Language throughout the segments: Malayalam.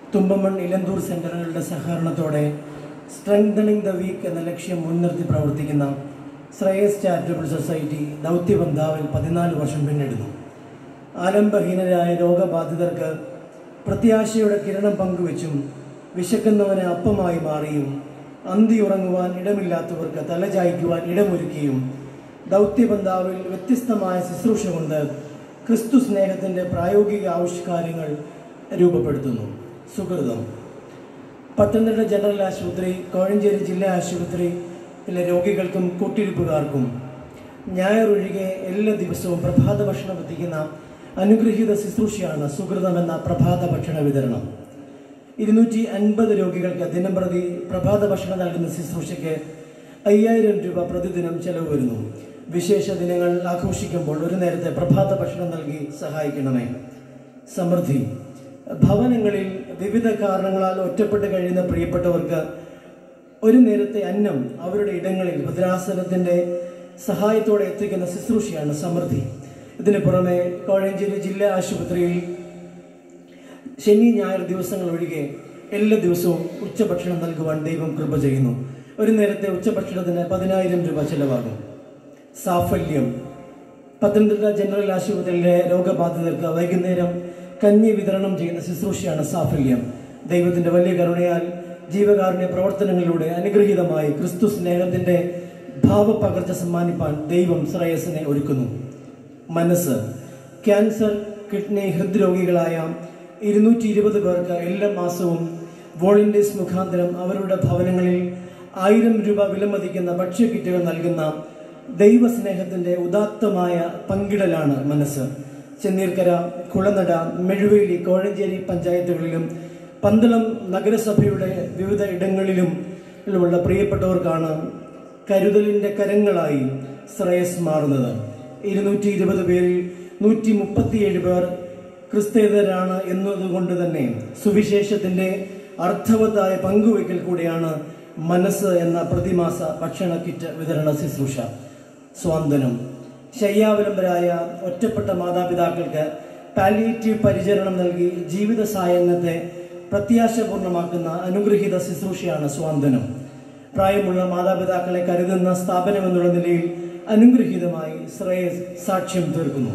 തുമ്പമൺ ഇലന്തൂർ സെന്ററുകളുടെ സഹകരണത്തോടെ സ്ട്രെങ്തണിംഗ് ദ വീക്ക് എന്ന ലക്ഷ്യം മുൻനിർത്തി പ്രവർത്തിക്കുന്ന ശ്രേയസ് ചാരിറ്റബിൾ സൊസൈറ്റി ദൗത്യബന്ധാവിൽ പതിനാല് വർഷം പിന്നിടുന്നു ആലംബഹീനരായ രോഗബാധിതർക്ക് പ്രത്യാശയുടെ കിരണം പങ്കുവെച്ചും വിശക്കുന്നവന് അപ്പമായി മാറിയും അന്തി ഉറങ്ങുവാൻ ഇടമില്ലാത്തവർക്ക് തലചായ്ക്കുവാൻ ഇടമൊരുക്കിയും ദൗത്യബന്ധാവിൽ വ്യത്യസ്തമായ ശുശ്രൂഷ കൊണ്ട് ക്രിസ്തു സ്നേഹത്തിൻ്റെ പ്രായോഗിക ആവിഷ്കാരങ്ങൾ രൂപപ്പെടുത്തുന്നു സുഹൃതം പത്തനംതിട്ട ജനറൽ ആശുപത്രി കോഴഞ്ചേരി ജില്ലാ ആശുപത്രിയിലെ രോഗികൾക്കും കൂട്ടിരിപ്പുകാർക്കും ഞായറൊഴികെ എല്ലാ ദിവസവും പ്രഭാത ഭക്ഷണം എത്തിക്കുന്ന അനുഗ്രഹീത ശുശ്രൂഷയാണ് സുഹൃതം എന്ന പ്രഭാത ഭക്ഷണ വിതരണം ഇരുന്നൂറ്റി അൻപത് രോഗികൾക്ക് ദിനംപ്രതി പ്രഭാത ഭക്ഷണം നൽകുന്ന ശുശ്രൂഷയ്ക്ക് അയ്യായിരം രൂപ പ്രതിദിനം ചെലവ് വരുന്നു വിശേഷ ദിനങ്ങൾ ആഘോഷിക്കുമ്പോൾ ഒരു നേരത്തെ പ്രഭാത ഭക്ഷണം നൽകി സഹായിക്കണമേ സമൃദ്ധി ഭവനങ്ങളിൽ വിവിധ കാരണങ്ങളാൽ ഒറ്റപ്പെട്ട് കഴിയുന്ന പ്രിയപ്പെട്ടവർക്ക് ഒരു നേരത്തെ അന്നം അവരുടെ ഇടങ്ങളിൽ ഭദ്രാസനത്തിന്റെ സഹായത്തോടെ എത്തിക്കുന്ന ശുശ്രൂഷയാണ് സമൃദ്ധി ഇതിനു പുറമെ കോഴഞ്ചേരി ജില്ലാ ആശുപത്രിയിൽ ശനി ഞായർ ദിവസങ്ങൾ ഒഴികെ എല്ലാ ദിവസവും ഉച്ചഭക്ഷണം നൽകുവാൻ ദൈവം കൃപ ചെയ്യുന്നു ഒരു നേരത്തെ ഉച്ചഭക്ഷണത്തിന് പതിനായിരം രൂപ ചെലവാകും സാഫല്യം പത്തനംതിട്ട ജനറൽ ആശുപത്രിയിലെ രോഗബാധിതർക്ക് വൈകുന്നേരം കഞ്ഞി വിതരണം ചെയ്യുന്ന ശുശ്രൂഷയാണ് സാഫല്യം ദൈവത്തിന്റെ വലിയ കരുണയാൽ ജീവകാരുണ്യ പ്രവർത്തനങ്ങളിലൂടെ അനുഗ്രഹീതമായി ക്രിസ്തു സ്നേഹത്തിന്റെ ഭാവപകർച്ച സമ്മാനിപ്പാൻ ദൈവം ശ്രേയസിനെ ഒരുക്കുന്നു മനസ്സ് ക്യാൻസർ കിഡ്നി ഹൃദ്രോഗികളായ ഇരുന്നൂറ്റി ഇരുപത് പേർക്ക് എല്ലാ മാസവും വോളണ്ടിയേഴ്സ് മുഖാന്തരം അവരുടെ ഭവനങ്ങളിൽ ആയിരം രൂപ വിലമതിക്കുന്ന ഭക്ഷ്യക്കിറ്റുകൾ നൽകുന്ന ദൈവസ്നേഹത്തിന്റെ ഉദാത്തമായ പങ്കിടലാണ് മനസ്സ് ചെന്നീർക്കര കുളനട മെഴുവേലി കോഴഞ്ചേരി പഞ്ചായത്തുകളിലും പന്തളം നഗരസഭയുടെ വിവിധ ഇടങ്ങളിലും ഉള്ള പ്രിയപ്പെട്ടവർക്കാണ് കരുതലിന്റെ കരങ്ങളായി ശ്രേയസ് മാറുന്നത് ഇരുന്നൂറ്റി ഇരുപത് പേരിൽ നൂറ്റി മുപ്പത്തിയേഴ് പേർ ക്രിസ്തേതരാണ് എന്നതുകൊണ്ട് തന്നെ സുവിശേഷത്തിന്റെ അർത്ഥവത്തായ പങ്കുവയ്ക്കൽ കൂടിയാണ് മനസ്സ് എന്ന പ്രതിമാസ ഭക്ഷണ കിറ്റ് വിതരണ ശുശ്രൂഷ സ്വാന്തനം ശയ്യാവലംബരായ ഒറ്റപ്പെട്ട മാതാപിതാക്കൾക്ക് പാലിയേറ്റീവ് പരിചരണം നൽകി ജീവിത സായന്നത്തെ പ്രത്യാശപൂർണമാക്കുന്ന അനുഗ്രഹീത ശുശ്രൂഷയാണ് സ്വാന്തനം പ്രായമുള്ള മാതാപിതാക്കളെ കരുതുന്ന സ്ഥാപനം എന്നുള്ള നിലയിൽ അനുഗ്രഹീതമായി ശ്രേയസ് സാക്ഷ്യം തീർക്കുന്നു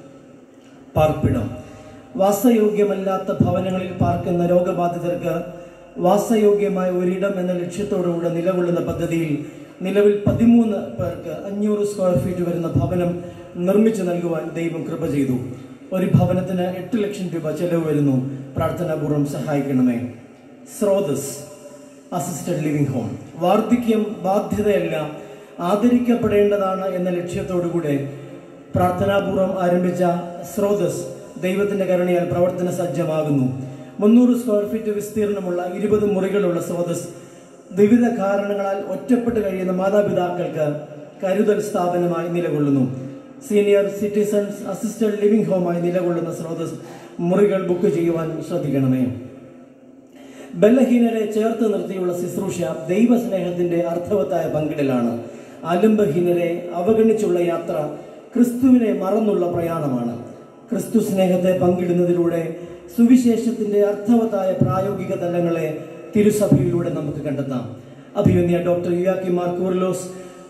പാർപ്പിടം വാസയോഗ്യമല്ലാത്ത ഭവനങ്ങളിൽ പാർക്കുന്ന രോഗബാധിതർക്ക് വാസയോഗ്യമായ ഒരിടം എന്ന ലക്ഷ്യത്തോടുകൂടെ നിലകൊള്ളുന്ന പദ്ധതിയിൽ നിലവിൽ പതിമൂന്ന് പേർക്ക് അഞ്ഞൂറ് സ്ക്വയർ ഫീറ്റ് വരുന്ന ഭവനം നിർമ്മിച്ചു നൽകുവാൻ ദൈവം കൃപ ചെയ്തു ഒരു ഭവനത്തിന് എട്ട് ലക്ഷം രൂപ ചെലവ് വരുന്നു പ്രാർത്ഥനാപൂർവ്വം സഹായിക്കണമേ സ്രോതസ് അസിസ്റ്റഡ് ലിവിംഗ് ഹോം വാർദ്ധക്യം ബാധ്യതയല്ല ആദരിക്കപ്പെടേണ്ടതാണ് എന്ന ലക്ഷ്യത്തോടുകൂടെ പ്രാർത്ഥനാപൂർവ്വം ആരംഭിച്ച സ്രോതസ് ദൈവത്തിന്റെ കരുണയാൽ പ്രവർത്തന സജ്ജമാകുന്നു മുന്നൂറ് സ്ക്വയർ ഫീറ്റ് വിസ്തീർണമുള്ള ഇരുപത് മുറികളുള്ള സ്രോതസ് വിവിധ കാരണങ്ങളാൽ ഒറ്റപ്പെട്ട് കഴിയുന്ന മാതാപിതാക്കൾക്ക് കരുതൽ സ്ഥാപനമായി നിലകൊള്ളുന്നു സീനിയർ സിറ്റിസൺസ് അസിസ്റ്റഡ് ലിവിംഗ് ഹോമായി നിലകൊള്ളുന്ന സ്രോതസ് മുറികൾ ബുക്ക് ചെയ്യുവാൻ ശ്രദ്ധിക്കണമേ ബലഹീനരെ ചേർത്ത് നിർത്തിയുള്ള ശുശ്രൂഷ ദൈവസ്നേഹത്തിന്റെ അർത്ഥവത്തായ പങ്കിടലാണ് ആലംബഹീനരെ അവഗണിച്ചുള്ള യാത്ര ക്രിസ്തുവിനെ മറന്നുള്ള പ്രയാണമാണ് ക്രിസ്തു സ്നേഹത്തെ പങ്കിടുന്നതിലൂടെ സുവിശേഷത്തിന്റെ അർത്ഥവത്തായ പ്രായോഗിക തലങ്ങളെ തിരുസഭയിലൂടെ നമുക്ക് കണ്ടെത്താം അഭിമന്യ ഡോക്ടർ യുയാക്കി മാർ കൂർലോസ്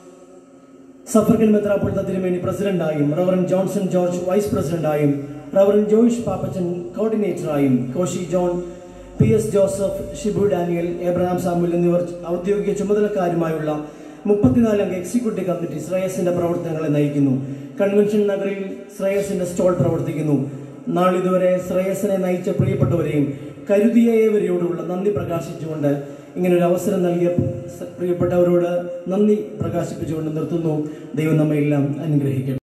സഫർഗൻ മെത്രാപ്പൊളിത്ത തിരുമേനി പ്രസിഡന്റായും റവറൻ ജോൺസൺ ജോർജ് വൈസ് പ്രസിഡന്റായും റവറൻ ജോയിഷ് പാപ്പച്ചൻ കോർഡിനേറ്ററായും കോശി ജോൺ പി എസ് ജോസഫ് ഷിബു ഡാനിയൽ എബ്രഹാം സാമുൽ എന്നിവർ ഔദ്യോഗിക ചുമതലക്കാരുമായുള്ള മുപ്പത്തിനാലംഗ എക്സിക്യൂട്ടീവ് കമ്മിറ്റി ശ്രേയസിന്റെ പ്രവർത്തനങ്ങളെ നയിക്കുന്നു കൺവെൻഷൻ നഗറിൽ ശ്രേയസിന്റെ സ്റ്റോൾ പ്രവർത്തിക്കുന്നു നാളിതുവരെ ശ്രേയസിനെ നയിച്ച പ്രിയപ്പെട്ടവരെയും കരുതിയ ഏവരെയോടുള്ള നന്ദി പ്രകാശിച്ചുകൊണ്ട് ഇങ്ങനെ ഒരു അവസരം നൽകിയ പ്രിയപ്പെട്ടവരോട് നന്ദി പ്രകാശിപ്പിച്ചുകൊണ്ട് നിർത്തുന്നു ദൈവം നമ്മെ എല്ലാം അനുഗ്രഹിക്കട്ടെ